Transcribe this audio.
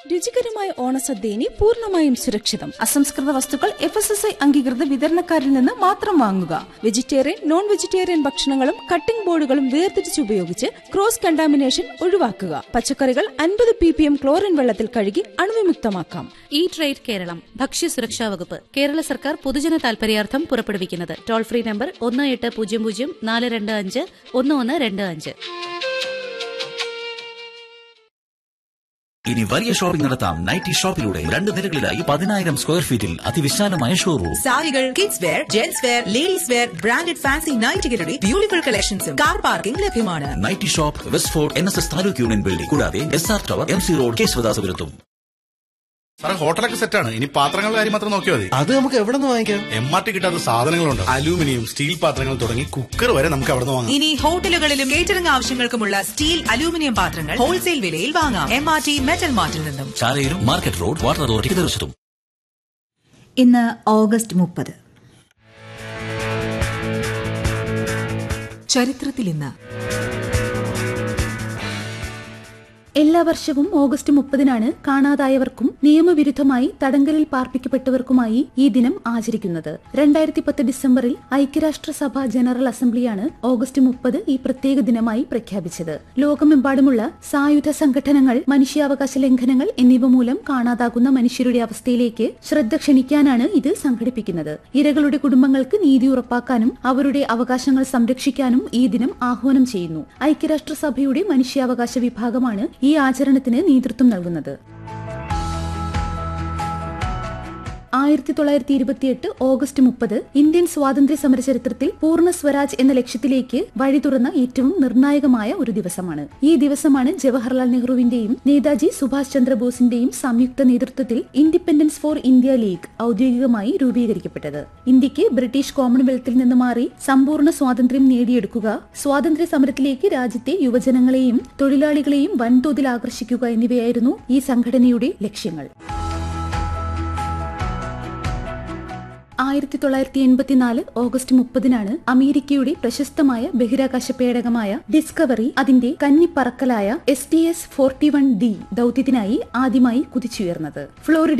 രുചികരമായ ഓണസദ്യ ഇനി പൂർണ്ണമായും സുരക്ഷിതം അസംസ്കൃത വസ്തുക്കൾ എഫ് എസ് എസ് ഐ അംഗീകൃത വിതരണക്കാരിൽ നിന്ന് മാത്രം വാങ്ങുക വെജിറ്റേറിയൻ നോൺ വെജിറ്റേറിയൻ ഭക്ഷണങ്ങളും കട്ടിംഗ് ബോർഡുകളും വേർതിരിച്ച് ഉപയോഗിച്ച് ക്രോസ് കണ്ടാമിനേഷൻ ഒഴിവാക്കുക പച്ചക്കറികൾ അൻപത് പി പി എം ക്ലോറിൻ വെള്ളത്തിൽ കഴുകി അണുവിമുക്തമാക്കാം ഈ ട്രേഡ് കേരളം ഭക്ഷ്യസുരക്ഷാ വകുപ്പ് കേരള സർക്കാർ പൊതുജന താൽപര്യാർത്ഥം പുറപ്പെടുവിക്കുന്നത് ടോൾ ഫ്രീ നമ്പർ ഒന്ന് എട്ട് പൂജ്യം പൂജ്യം നാല് രണ്ട് അഞ്ച് ഒന്ന് ഒന്ന് രണ്ട് അഞ്ച് ഇനി വലിയ ഷോപ്പിംഗ് നടത്താം നൈറ്റി ഷോപ്പിലൂടെ രണ്ട് നിലകളിലായി പതിനായിരം സ്ക്വയർ ഫീറ്റിൽ അതിവിശാലമായ ഷോറൂം സാരികൾ kids wear gents wear ladies wear branded fancy നൈറ്റുകളുടെ ബ്യൂട്ടിഫുൾ കളക്ഷൻസും കാർ പാർക്കിംഗ് ലഭ്യമാണ് nightie shop West Fort N S S taluk union building കൂടാതെ S R tower M C road കേശവദാസപുരത്തും സാറേ ഹോട്ടലൊക്കെ സെറ്റാണ് ഇനി പാത്രങ്ങളുടെ കാര്യം മാത്രം നോക്കിയാൽ മതി അത് നമുക്ക് എവിടെ നിന്ന് വാങ്ങിക്കാം എം ആർ ടി കിട്ടാത്ത സാധനങ്ങളുണ്ട് അലൂമിനിയം സ്റ്റീൽ പാത്രങ്ങൾ തുടങ്ങി കുക്കർ വരെ നമുക്ക് അവിടെ നിന്ന് വാങ്ങാം ഇനി ഹോട്ടലുകളിലും കേറ്ററിംഗ് ആവശ്യങ്ങൾക്കുമുള്ള സ്റ്റീൽ അലൂമിനിയം പാത്രങ്ങൾ ഹോൾസെയിൽ വിലയിൽ വാങ്ങാം എം ആർ ടി മെറ്റൽ മാർട്ടിൽ നിന്നും ചാലയിലും മാർക്കറ്റ് റോഡ് വാട്ടർ അതോറിറ്റിക്ക് തീർച്ചയായിട്ടും ഇന്ന് ഓഗസ്റ്റ് മുപ്പത് ചരിത്രത്തിൽ ഇന്ന് എല്ലാ വർഷവും ഓഗസ്റ്റ് മുപ്പതിനാണ് കാണാതായവർക്കും നിയമവിരുദ്ധമായി തടങ്കലിൽ പാർപ്പിക്കപ്പെട്ടവർക്കുമായി ഈ ദിനം ആചരിക്കുന്നത് രണ്ടായിരത്തി പത്ത് ഡിസംബറിൽ ഐക്യരാഷ്ട്രസഭ ജനറൽ അസംബ്ലിയാണ് ഓഗസ്റ്റ് മുപ്പത് ഈ പ്രത്യേക ദിനമായി പ്രഖ്യാപിച്ചത് ലോകമെമ്പാടുമുള്ള സായുധ സംഘടനകൾ മനുഷ്യാവകാശ ലംഘനങ്ങൾ എന്നിവ മൂലം കാണാതാകുന്ന മനുഷ്യരുടെ അവസ്ഥയിലേക്ക് ശ്രദ്ധ ക്ഷണിക്കാനാണ് ഇത് സംഘടിപ്പിക്കുന്നത് ഇരകളുടെ കുടുംബങ്ങൾക്ക് നീതി ഉറപ്പാക്കാനും അവരുടെ അവകാശങ്ങൾ സംരക്ഷിക്കാനും ഈ ദിനം ആഹ്വാനം ചെയ്യുന്നു ഐക്യരാഷ്ട്രസഭയുടെ മനുഷ്യാവകാശ വിഭാഗമാണ് ഈ ആചരണത്തിന് നേതൃത്വം നൽകുന്നത് ആയിരത്തി തൊള്ളായിരത്തി ഇരുപത്തിയെട്ട് ഓഗസ്റ്റ് മുപ്പത് ഇന്ത്യൻ സ്വാതന്ത്ര്യ സമര ചരിത്രത്തിൽ പൂർണ്ണ സ്വരാജ് എന്ന ലക്ഷ്യത്തിലേക്ക് വഴി തുറന്ന ഏറ്റവും നിർണായകമായ ഒരു ദിവസമാണ് ഈ ദിവസമാണ് ജവഹർലാൽ നെഹ്റുവിന്റെയും നേതാജി സുഭാഷ് ചന്ദ്രബോസിന്റെയും സംയുക്ത നേതൃത്വത്തിൽ ഇൻഡിപെൻഡൻസ് ഫോർ ഇന്ത്യ ലീഗ് ഔദ്യോഗികമായി രൂപീകരിക്കപ്പെട്ടത് ഇന്ത്യക്ക് ബ്രിട്ടീഷ് കോമൺവെൽത്തിൽ നിന്ന് മാറി സമ്പൂർണ്ണ സ്വാതന്ത്ര്യം നേടിയെടുക്കുക സ്വാതന്ത്ര്യ സമരത്തിലേക്ക് രാജ്യത്തെ യുവജനങ്ങളെയും തൊഴിലാളികളെയും വൻതോതിൽ ആകർഷിക്കുക എന്നിവയായിരുന്നു ഈ സംഘടനയുടെ ലക്ഷ്യങ്ങൾ ആയിരത്തി തൊള്ളായിരത്തി എൺപത്തിനാല് ഓഗസ്റ്റ് മുപ്പതിനാണ് അമേരിക്കയുടെ പ്രശസ്തമായ ബഹിരാകാശ പേടകമായ ഡിസ്കവറി അതിന്റെ കന്നിപ്പറക്കലായ S T S forty one D ദൌത്യത്തിനായി ആദ്യമായി കുതിച്ചുയർന്നത് ഫ്ലോറിഡ